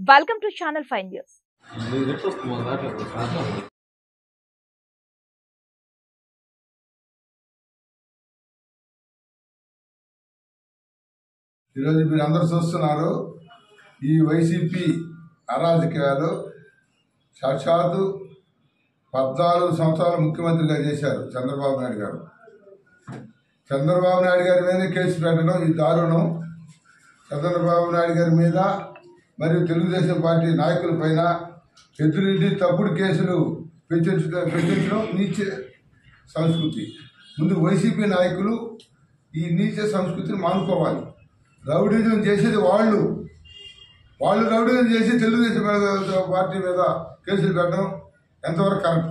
welcome to channel five news మీరు ఎట్లా వస్తుంది మన దాంట్లో సాయంత్రం ఈరోజు మీరు అందరూ చూస్తున్నారు ఈ వైసీపీ అరాజకీయాలు సాక్షాత్తు పద్నాలుగు సంవత్సరాలు ముఖ్యమంత్రిగా చేశారు చంద్రబాబు నాయుడు గారు చంద్రబాబు నాయుడు గారి మీద కేసు పెట్టడం ఈ దారుణం చంద్రబాబు నాయుడు గారి మీద మరియు తెలుగుదేశం పార్టీ నాయకుల పైన ఎదురింటి తప్పుడు కేసులు పెట్టించడం పెట్టించడం నీచ సంస్కృతి ముందు వైసీపీ నాయకులు ఈ నీచ సంస్కృతిని మానుకోవాలి రౌడీజం చేసేది వాళ్ళు వాళ్ళు రౌడీజం చేసి తెలుగుదేశం మీద- పార్టీ మీద కేసులు పెట్టడం ఎంతవరకు కరెక్ట్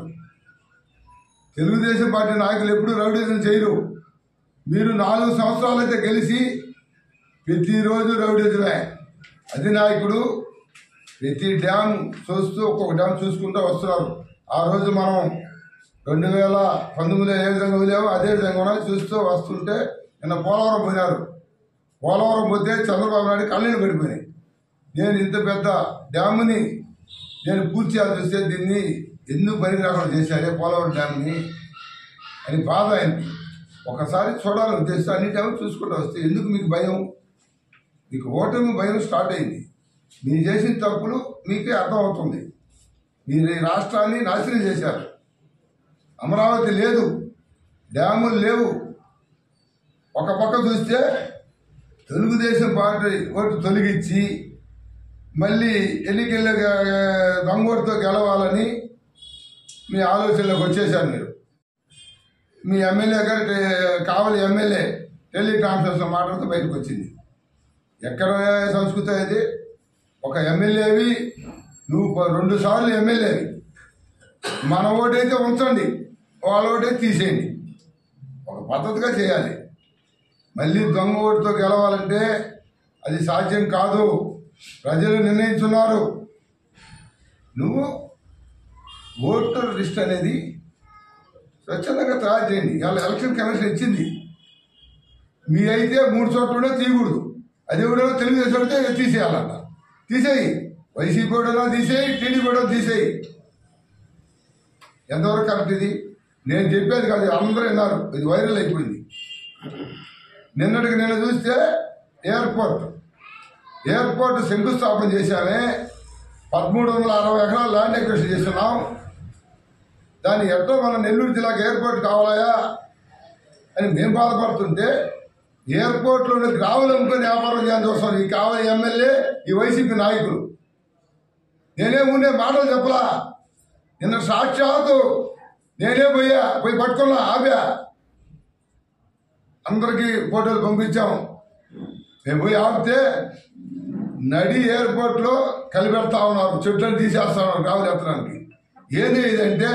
తెలుగుదేశం పార్టీ నాయకులు ఎప్పుడు రౌడీజం చేయరు మీరు నాలుగు సంవత్సరాలైతే గెలిచి ప్రతిరోజు రౌడీజమే అధినాయకుడు ప్రతి డ్యామ్ చూస్తూ ఒక్కొక్క డ్యామ్ చూసుకుంటూ వస్తున్నారు ఆ రోజు మనం రెండు వేల పంతొమ్మిదిలో ఏ విధంగా వదిలామో అదే విధంగా కూడా చూస్తూ వస్తుంటే నిన్న పోలవరం పోయినారు పోలవరం పోతే చంద్రబాబు నాయుడు కళ్ళని పడిపోయినాయి నేను ఇంత పెద్ద డ్యామ్ని నేను పూర్తి చేయాల్సి వస్తే దీన్ని ఎందుకు పనికి రాకుండా చేశారే పోలవరం డ్యామ్ని అని బాధ ఆయనకి ఒకసారి చూడాలని ఉద్దేశం అన్ని డ్యామ్ చూసుకుంటూ వస్తే ఎందుకు మీకు భయం మీకు ఓటమి భయం స్టార్ట్ అయింది మీరు చేసిన తప్పులు మీకే అర్థమవుతుంది మీరు ఈ రాష్ట్రాన్ని నాశనం చేశారు అమరావతి లేదు డ్యాములు లేవు ఒక పక్క చూస్తే తెలుగుదేశం పార్టీ ఓటు తొలగించి మళ్ళీ ఎన్నికల్లో దొంగోటుతో గెలవాలని మీ ఆలోచనలోకి వచ్చేసారు మీరు మీ ఎమ్మెల్యే గారు టే- కావలి ఎమ్మెల్యే టెలికాన్ఫరెన్స్లో మాట్లాడుతూ బయటకు వచ్చింది ఎక్కడ సంస్కృతి అది ఒక ఎమ్మెల్యేవి నువ్వు ప- రెండు సార్లు ఎమ్మెల్యేవి మన ఓటైతే ఉంచండి వాళ్ళ ఓటైతే తీసేయండి ఒక పద్ధతిగా చేయాలి మళ్ళీ దొంగ ఓటుతో గెలవాలంటే అది సాధ్యం కాదు ప్రజలు నిర్ణయించున్నారు నువ్వు ఓటర్ లిస్ట్ అనేది స్వచ్ఛందంగా తయారు చేయండి ఇవాళ ఎలక్షన్ కమిషన్ ఇచ్చింది మీ అయితే మూడు చోట్ల తీయకూడదు అది కూడా తెలుగుదేశం అయితే తీసేయాలంట తీసేయి వైసీపీ కూడా తీసేయి టీడీపీ కూడా తీసేయి ఎంతవరకు కరెక్ట్ ఇది నేను చెప్పేది కాదు అందరూ విన్నారు ఇది వైరల్ అయిపోయింది నిన్నటికి నిన్న చూస్తే ఎయిర్పోర్ట్ ఎయిర్పోర్ట్ శంకుస్థాపన చేశామే పదమూడు వందల అరవై ఎకరాలు ల్యాండ్ ఎక్వేషన్ చేస్తున్నాం దాన్ని ఎట్టో మన నెల్లూరు జిల్లాకి ఎయిర్పోర్ట్ కావాలయా అని మేము బాధపడుతుంటే ఎయిర్పోర్ట్లో గ్రావులు అమ్ముకొని వ్యాపారం చేయాల్సి వస్తుంది ఈ కావాలి ఎమ్మెల్యే ఈ వైసీపీ నాయకులు నేనే ముందే మాటలు చెప్పలా నిన్న సాక్షాత్తు నేనే పోయా పోయి పట్టుకున్నా ఆవ్యా అందరికీ ఫోటోలు పంపించాం మేము పోయి ఆపితే నడి ఎయిర్పోర్ట్ లో కలిపెడతా ఉన్నారు చెట్లను తీసేస్తా ఉన్నారు కావాలి ఎత్తడానికి ఏది ఇదంటే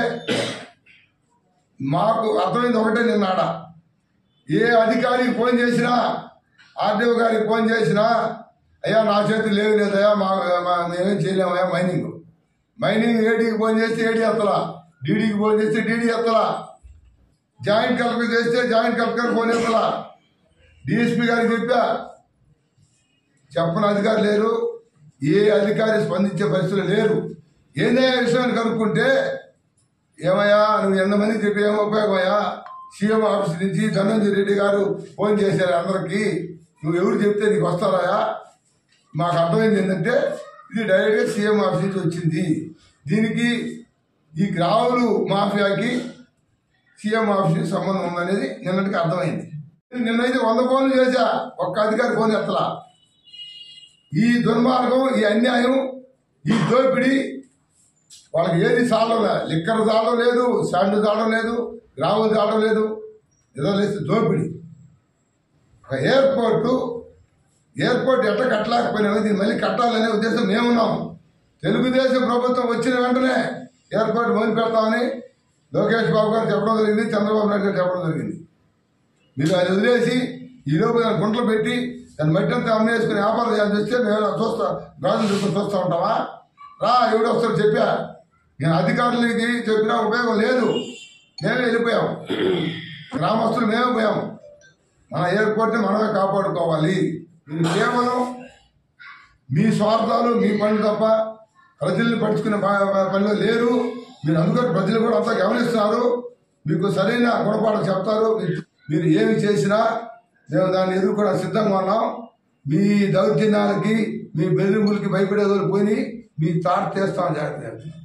మాకు అర్థమైంది ఒకటే నిన్నాడ ఏ అధికారికి ఫోన్ చేసినా ఆర్డీఓ గారికి ఫోన్ చేసినా అయ్యా నా చేతులు లేవు లేదయ్యా మా మా- మేమేం చేయలేమయ్యా మైనింగ్ మైనింగ్ ఏడీకి ఫోన్ చేస్తే ఏడీ ఎత్తలా డీడీకి ఫోన్ చేస్తే డీడీ ఎత్తలా జాయింట్ కలెక్టర్ చేస్తే జాయింట్ కలెక్టర్ ఫోన్ ఎత్తలా డిఎస్పీ గారికి చెప్పా చెప్పని అధికారి లేరు ఏ అధికారి స్పందించే పరిస్థితులు లేరు ఏదైనా విషయాన్ని కనుక్కుంటే ఏమయ్యా నువ్వు ఎంతమంది చెప్పి ఏం ఉపయోగమయ్యా సీఎం ఆఫీస్ నుంచి ధనంజయ రెడ్డి గారు ఫోన్ చేశారు అందరికి నువ్వు ఎవరు చెప్తే నీకు వస్తారాయా మాకు అర్థమైంది ఏంటంటే ఇది డైరెక్ట్గా సీఎం ఆఫీస్ నుంచి వచ్చింది దీనికి ఈ గ్రాములు మాఫియాకి సీఎం ఆఫీస్కి సంబంధం ఉందనేది నిన్నటికి అర్థమైంది నిన్నైతే వంద ఫోన్లు చేశా ఒక్క అధికారి ఫోన్ ఎత్తలా ఈ దుర్మార్గం ఈ అన్యాయం ఈ దోపిడీ వాళ్ళకి ఏది చాలలే లిక్కర్ చాలడం లేదు శాండ్ చాలడం లేదు గ్రాములు చాలడం లేదు ఏదో లేదు దోపిడీ ఒక ఎయిర్పోర్టు ఎయిర్పోర్ట్ ఎట్లా కట్టలేకపోయినా దీన్ని మళ్ళీ కట్టాలనే ఉద్దేశం మేమున్నాం తెలుగుదేశం ప్రభుత్వం వచ్చిన వెంటనే ఎయిర్పోర్ట్ మొదలు పెడతామని లోకేష్ బాబు గారు చెప్పడం జరిగింది చంద్రబాబు నాయుడు గారు చెప్పడం జరిగింది మీరు అది వదిలేసి ఈ లోపు దాన్ని గుంటలు పెట్టి దాన్ని మట్టి అంతా అమ్మేసుకుని వ్యాపారం చేయాలని వస్తే మేము చూస్తా గాజులు చూసుకొని చూస్తూ ఉంటావా రా ఎవడు వస్తాడు చెప్పా నేను అధికారులకి చెప్పినా ఉపయోగం లేదు మేమే వెళ్ళిపోయాం గ్రామస్తులు మేమే పోయాం మన ఎయిర్పోర్ట్ని మనమే కాపాడుకోవాలి మీరు కేవలం మీ స్వార్థాలు మీ పనులు తప్ప ప్రజల్ని పడుచుకునే ప- ప- పనిలో లేరు మీరు అందుకని ప్రజలు కూడా అంతా గమనిస్తున్నారు మీకు సరైన గుణపాఠం చెప్తారు మీరు ఏమి చేసినా మేము దాన్ని ఎదుర్కొనే సిద్ధంగా ఉన్నాం మీ దౌర్జన్యాలకి మీ బెదిరింపులకి భయపడేది పోయి మీ తాట తీస్తాం జాగ్రత్త